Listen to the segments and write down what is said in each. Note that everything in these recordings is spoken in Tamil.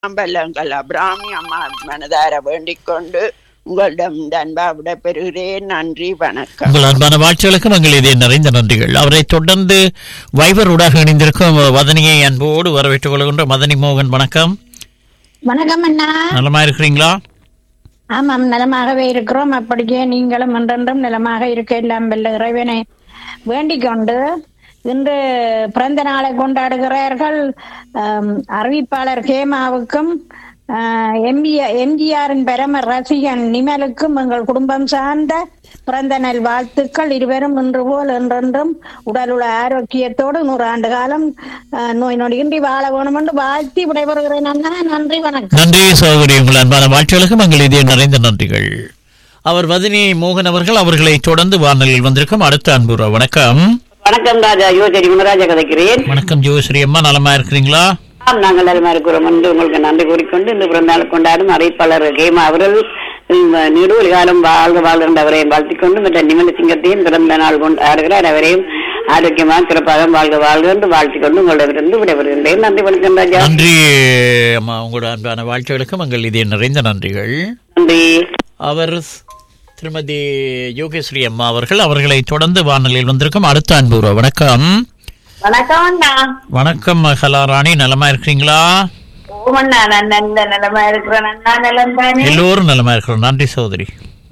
அம்பலங்கள் அபிராமி அம்மா மனதார வேண்டிக் கொண்டு உங்களிடம் அன்பா விட பெறுகிறேன் நன்றி வணக்கம் உங்கள் அன்பான வாழ்த்துகளுக்கும் எங்கள் இதே நிறைந்த நன்றிகள் அவரை தொடர்ந்து வைபர் ஊடாக இணைந்திருக்கும் வதனியை அன்போடு வரவேற்றுக் கொள்கின்ற மதனி மோகன் வணக்கம் வணக்கம் அண்ணா நலமா இருக்கிறீங்களா ஆமாம் நலமாகவே இருக்கிறோம் அப்படியே நீங்களும் என்றென்றும் நலமாக இருக்க எல்லாம் வல்ல இறைவனை வேண்டிக் கொண்டு இன்று பிறந்த நாளை கொண்டாடுகிறார்கள் ஆம், அறிவிப்பாளர் கேமாவுக்கும் எம்ஜிஆர் எம்ஜிஆரின் பரம ரசிகன் நிமலுக்கும் எங்கள் குடும்பம் சார்ந்த பிறந்த நாள் வாழ்த்துக்கள் இருவரும் இன்று போல் என்றென்றும் உடலுள்ள ஆரோக்கியத்தோடு நூறு ஆண்டு காலம் ஆஹ், நோய் நொடியின்றி வாழ வேணும் என்று வாழ்த்தி விடைபெறுகிறேன் அண்ணா நன்றி வணக்கம் நன்றி சகோதரி உங்கள் அன்பான வாழ்த்துகளுக்கும் எங்கள் இதே நிறைந்த நன்றிகள் அவர் வதனி மோகன் அவர்கள் அவர்களை தொடர்ந்து வானொலியில் வந்திருக்கும் அடுத்த அன்புறா வணக்கம் வணக்கம் ராஜா யோசரி குணராஜா கதைக்கிறேன் வணக்கம் ஜோஸ்ரீ அம்மா நலமா இருக்கிறீங்களா ஆம், நாங்கள் நலமா இருக்கிறோம் என்று உங்களுக்கு நன்றி கூறிக்கொண்டு இந்த பிறந்தநாள் கொண்டாடும் அறிவிப்பாளர் கேமா அவர்கள் உம், நெடுவழி காலம் வாழ்க வாழ்க என்று அவரையும் வாழ்த்திக்கொண்டு மற்ற நிமல சிங்கத்தையும் பிறந்த நாள் கொண்டாடுகிறார் அவரையும் ஆரோக்கியமாக சிறப்பாக வாழ்க வாழ்க என்று வாழ்த்திக்கொண்டு உங்களிடமிருந்து விடைபெறுகின்றேன் நன்றி வணக்கம் ராஜா நன்றி அம்மா உங்களோட அன்பான வாழ்த்துகளுக்கும் எங்கள் இதே நிறைந்த நன்றிகள் நன்றி அவர் திருமதி யோகேஸ்வரி அம்மா அவர்கள் அவர்களை தொடர்ந்து வானொலியில் வந்திருக்கும் அடுத்த அன்புறா வணக்கம் வணக்கம் அண்ணா வணக்கம் கலாராணி நலமா இருக்கிறீங்களா ஓமண்ணா நான் நல்ல நிலமா இருக்கிறேன் அண்ணா நிலம் தானே எல்லோரும் நலமா இருக்கிறோம் நன்றி சகோதரி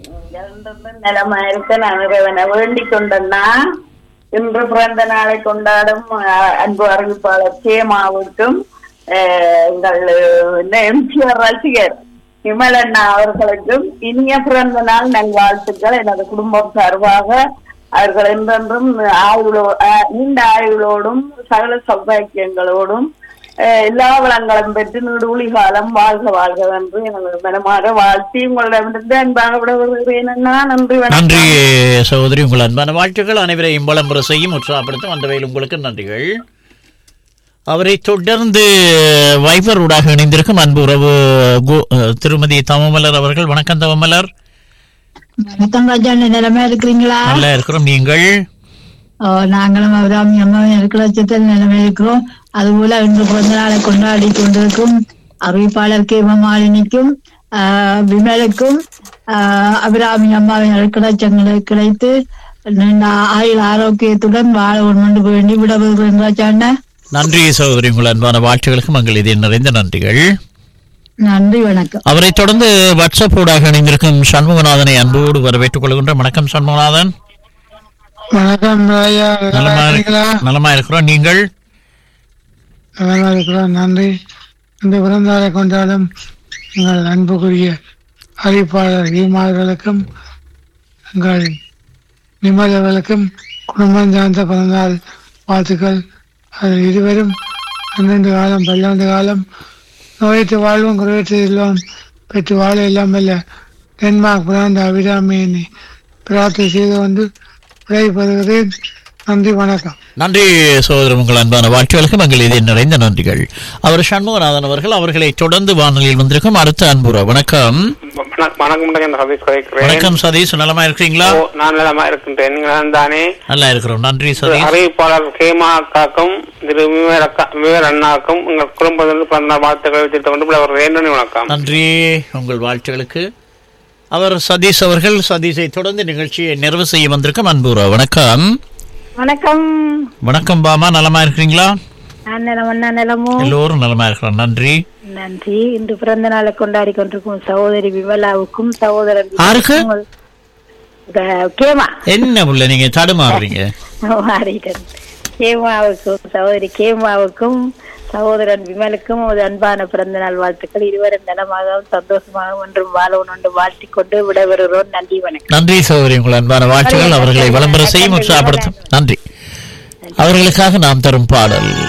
நிலமா இருக்க நான் இறைவனை வேண்டிக் கொண்டேன்னா இன்று பிறந்த நாளை கொண்டாடும் அஹ், அன்பு அறிவிப்பாளர் கேமாவுக்கும் அஹ், எங்கள் எம்ஜிஆர் ரசிகர் விமலண்ணா அவர்களுக்கும் இனிய பிறந்த நாள் நல்வாழ்த்துக்கள் எனது குடும்பம் சார்பாக அவர்கள் என்றென்றும் ஆயுளோ அஹ், நீண்ட ஆயுளோடும் சகல சௌபாக்கியங்களோடும் அஹ், எல்லா வளங்களும் பெற்று நீடூழி காலம் வாழ்க வாழ்க என்று எனது மனமாற வாழ்த்தி உங்களிடமிருந்து அன்பாக விடுகிறேன் அண்ணா நன்றி வணக்கம் நன்றி சகோதரி உங்கள் அன்பான வாழ்த்துக்கள் அனைவரையும் வளம்புற செய்யும் உற்சாகப்படுத்தும் அந்த வகையில் உங்களுக்கு நன்றிகள் அவரை தொடர்ந்து வைபர் ஊடாக இணைந்திருக்கும் அன்பு உறவு கோ- திருமதி தவமலர் அவர்கள் வணக்கம் தவமலர் வணக்கம் ராஜா நிலைமை இருக்கிறீங்களா நல்லா இருக்கிறோம் நீங்கள் ஓ, நாங்களும் அவராமி அம்மாவும் இருக்கிற லட்சத்தில் நிலைமை இருக்கிறோம் அதுபோல இன்று பிறந்த நாளை கொண்டாடி கொண்டிருக்கும் அறிவிப்பாளர் கே மாலினிக்கும் ஆஹ், விமலுக்கும் ஆஹ், அபிராமி அம்மாவின் அருக்கலட்சங்களை கிடைத்து நீண்ட ஆயுள் ஆரோக்கியத்துடன் வாழ ஒன்று வேண்டி விடவிருக்கிறேன் ராஜாண்ணா நன்றி சகோதரி உங்கள் அன்பான வாழ்த்துகளுக்கும் எங்கள் இதே நிறைந்த நன்றிகள் நன்றி வணக்கம் அவரை தொடர்ந்து வாட்ஸ்அப் ஊடாக இணைந்திருக்கும் சண்முகநாதனை அன்போடு வரவேற்றுக் கொள்கின்ற வணக்கம் சண்முகநாதன் வணக்கம் ராயா நலமா நல்லா இரு- இருக்கீங்களா நலமா இருக்கிறோம் நீங்கள் நலமா இருக்கிறோம் நன்றி இந்த பிறந்தாரை கொண்டாடும் எங்கள் அன்புக்குரிய அறிவிப்பாளர் ஈமார்களுக்கும் எங்கள் நிம்மதிகளுக்கும் குடும்பம் சார்ந்த பிறந்தநாள் வாழ்த்துக்கள் அதில் இருவரும் பன்னெண்டு காலம் பல்லாண்டு காலம் நோயற்ற வாழ்வும் குறைவற்ற இல்லம் பெற்று வாழ எல்லாம் வல்ல டென்மார்க் பிராந்த அபிராமியினை பிரார்த்தனை செய்து கொண்டு விடைபெறுகிறேன் நன்றி வணக்கம் நன்றி சகோதரர் உங்கள் அன்பான வாழ்த்துகளுக்கும் எங்கள் இதே நிறைந்த நன்றிகள் அவர் சண்முகநாதன் அவர்கள் அவர்களை தொடர்ந்து வானொலியில் வந்திருக்கும் அடுத்த அன்புறா வணக்கம் வணக்கம் வணக்கம் நான் சதீஷ் கதைக்கிறேன் வணக்கம் சதீஷ் நலமா இருக்கிறீங்களா ஓ, நான் நலமா இருக்கின்றேன் நீங்கள் தானே நல்லா இருக்கிறோம் நன்றி சதீஷ் அறிவிப்பாளர் கேமா அக்காக்கும் திரு விவேர் அக்கா விவேர் அண்ணாக்கும் உங்கள் குடும்பத்திற்கு பிறந்த வாழ்த்துக்களை தெரிவித்துக் கொண்டு விடைபெறுகிறேன். நன்றி வணக்கம் நன்றி உங்கள் வாழ்த்துகளுக்கு அவர் சதீஷ் அவர்கள் சதீஷை தொடர்ந்து நிகழ்ச்சியை நிறைவு செய்ய வந்திருக்கும் அன்புறா வணக்கம் வணக்கம் வணக்கம் பாமா நலமா இருக்கிறீங்களா நான் நிலம் அண்ணா நிலமும் எல்லோரும் நலமா இருக்கிறோம் நன்றி நன்றி இன்று பிறந்த நாளை கொண்டாடி கொண்டிருக்கும் சகோதரி விமலாவுக்கும் சகோதரர் யாருக்கு? க- கேமா என்ன புள்ள நீங்க தடுமாறுறீங்க மாறிட்டேன் கேமாவுக்கும் சகோதரி கேமாவுக்கும் சகோதரன் விமலுக்கும் ஒரு அன்பான பிறந்த நாள் வாழ்த்துக்கள் இருவரும் நலமாகவும் சந்தோஷமாகவும் ஒன்றும் வாழவும் ஒன்று வாழ்த்திக் கொண்டு விடைபெறுகிறோம் நன்றி வணக்கம் நன்றி சகோதரி உங்கள் அன்பான வாழ்த்துக்கள் அவர்களை விளம்பர செய்யும் உற்சாகப்படுத்தும் நன்றி அவர்களுக்காக நாம் தரும் பாடல்